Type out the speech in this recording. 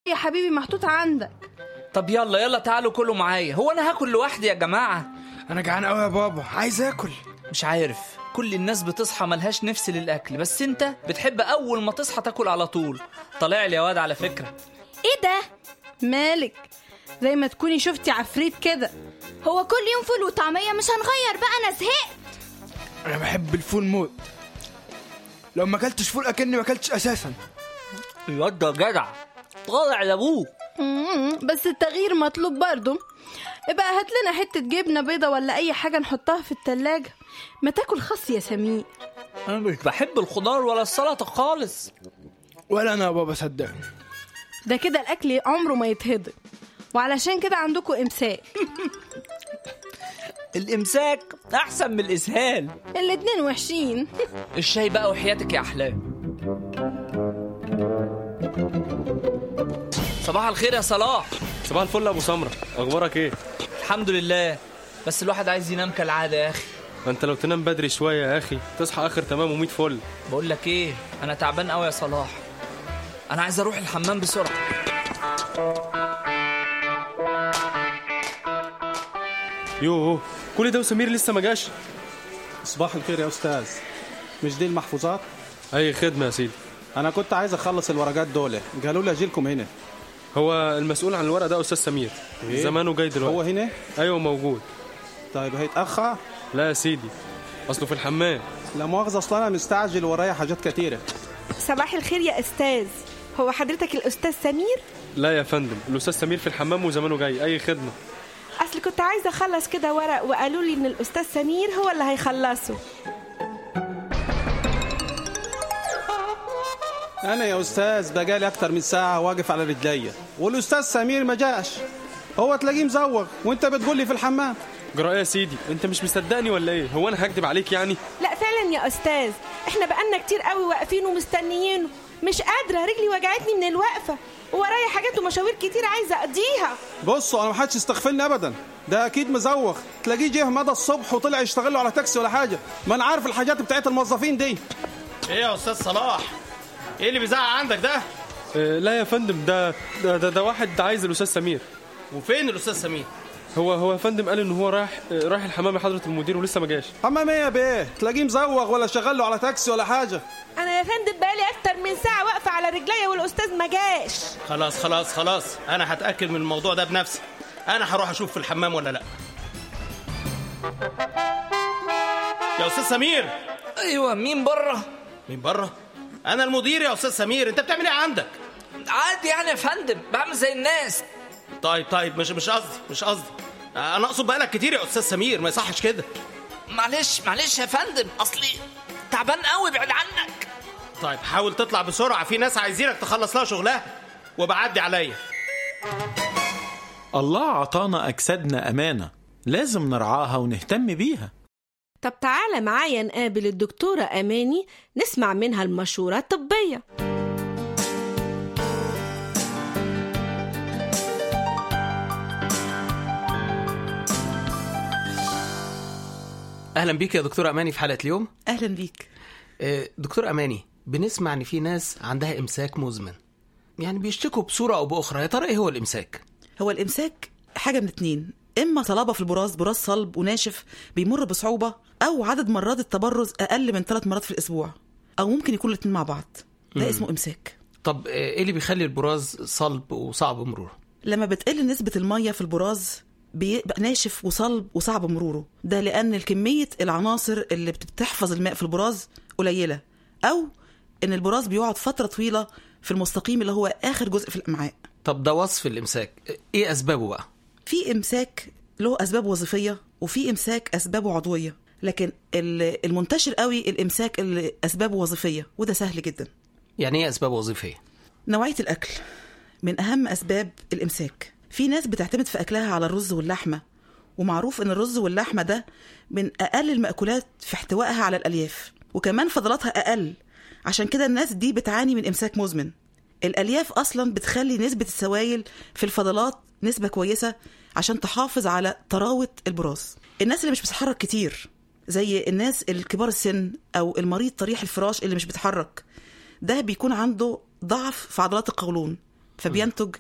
يا حبيبي محطوط عندك طب يلا يلا تعالوا كلوا معايا هو انا هاكل لوحدي يا جماعه انا جعان قوي يا بابا عايز اكل مش عارف كل الناس بتصحى ملهاش نفس للاكل بس انت بتحب اول ما تصحى تاكل على طول طالع لي يا واد على فكره ايه ده مالك زي ما تكوني شفتي عفريت كده هو كل يوم فول وطعمية مش هنغير بقى أنا زهقت انا بحب الفول موت لو ما اكلتش فول اكني ما اكلتش اساسا الواد ده جدع طالع لابوه مم، بس التغيير مطلوب برضه ابقى هات لنا حتة جبنة بيضة ولا أي حاجة نحطها في التلاجة ما تاكل خس يا سمير انا مش بحب الخضار ولا السلطه خالص ولا انا يا بابا صدقني ده كده الأكل عمره ما يتهضم وعلشان كده عندكم إمساك الامساك احسن من الاسهال الاتنين وحشين الشاي بقى وحياتك يا احلام صباح الخير يا صلاح صباح الفل يا ابو سمره اخبارك ايه الحمد لله بس الواحد عايز ينام كالعاده يا اخي انت لو تنام بدري شويه يا اخي تصحى اخر تمام وميت فل بقول لك ايه انا تعبان قوي يا صلاح انا عايز اروح الحمام بسرعه يوه كل ده وسمير لسه ما جاش صباح الخير يا استاذ مش دي المحفوظات اي خدمه يا سيدي انا كنت عايز اخلص الورقات دول قالوا لي اجيلكم هنا هو المسؤول عن الورق ده استاذ سمير إيه؟ زمانه جاي دلوقتي هو هنا ايوه موجود طيب هيتاخر لا يا سيدي اصله في الحمام لا مؤاخذه اصل انا مستعجل ورايا حاجات كتيره صباح الخير يا استاذ هو حضرتك الاستاذ سمير لا يا فندم الاستاذ سمير في الحمام وزمانه جاي اي خدمه اصل كنت عايزه اخلص كده ورق وقالوا لي ان الاستاذ سمير هو اللي هيخلصه انا يا استاذ بقالي اكتر من ساعه واقف على رجليا والاستاذ سمير ما جاش هو تلاقيه مزوغ وانت بتقول لي في الحمام جرى إيه يا سيدي انت مش مصدقني ولا ايه هو انا هكدب عليك يعني لا فعلا يا استاذ احنا بقالنا كتير قوي واقفين ومستنيينه مش قادره رجلي وجعتني من الوقفه وورايا حاجات ومشاوير كتير عايزه اقضيها بصوا انا ما حدش يستغفلني ابدا ده اكيد مزوغ تلاقيه جه مدى الصبح وطلع يشتغل له على تاكسي ولا حاجه ما انا عارف الحاجات بتاعت الموظفين دي ايه يا استاذ صلاح ايه اللي بيزعق عندك ده آه لا يا فندم ده ده, ده ده واحد عايز الاستاذ سمير وفين الاستاذ سمير هو هو يا فندم قال ان هو رايح آه، رايح الحمام يا حضره المدير ولسه ما جاش حمام ايه يا بيه تلاقيه مزوغ ولا شغال له على تاكسي ولا حاجه انا يا فندم بقالي اكتر من ساعه واقفه على رجليا والاستاذ ما جاش خلاص خلاص خلاص انا هتاكد من الموضوع ده بنفسي انا هروح اشوف في الحمام ولا لا يا استاذ سمير ايوه مين بره مين بره انا المدير يا استاذ سمير انت بتعمل ايه عندك عادي يعني يا فندم بعمل زي الناس طيب طيب مش مش قصدي مش قصدي انا اقصد بقالك كتير يا استاذ سمير ما يصحش كده معلش معلش يا فندم اصلي تعبان قوي بعد عنك طيب حاول تطلع بسرعه في ناس عايزينك تخلص لها شغلها وبعدي عليا الله عطانا أجسادنا أمانة لازم نرعاها ونهتم بيها طب تعالى معايا نقابل الدكتورة أماني نسمع منها المشورة الطبية اهلا بيك يا دكتور اماني في حلقه اليوم اهلا بيك آه، دكتور اماني بنسمع ان في ناس عندها امساك مزمن يعني بيشتكوا بصوره او باخرى يا ترى ايه هو الامساك هو الامساك حاجه من اتنين اما صلابه في البراز براز صلب وناشف بيمر بصعوبه او عدد مرات التبرز اقل من ثلاث مرات في الاسبوع او ممكن يكون الاتنين مع بعض ده مم. اسمه امساك طب آه، ايه اللي بيخلي البراز صلب وصعب مروره لما بتقل نسبه الميه في البراز بيبقى ناشف وصلب وصعب مروره ده لان كميه العناصر اللي بتحفظ الماء في البراز قليله او ان البراز بيقعد فتره طويله في المستقيم اللي هو اخر جزء في الامعاء طب ده وصف الامساك آه، ايه اسبابه بقى في امساك له اسباب وظيفيه وفي امساك اسبابه عضويه لكن ال- المنتشر قوي الامساك اللي اسبابه وظيفيه وده سهل جدا يعني ايه اسباب وظيفيه نوعيه الاكل من اهم اسباب الامساك في ناس بتعتمد في اكلها على الرز واللحمه ومعروف ان الرز واللحمه ده من اقل المأكولات في احتوائها على الالياف وكمان فضلاتها اقل عشان كده الناس دي بتعاني من امساك مزمن الالياف اصلا بتخلي نسبه السوائل في الفضلات نسبه كويسه عشان تحافظ على طراوه البراز الناس اللي مش بتتحرك كتير زي الناس الكبار السن او المريض طريح الفراش اللي مش بيتحرك ده بيكون عنده ضعف في عضلات القولون فبينتج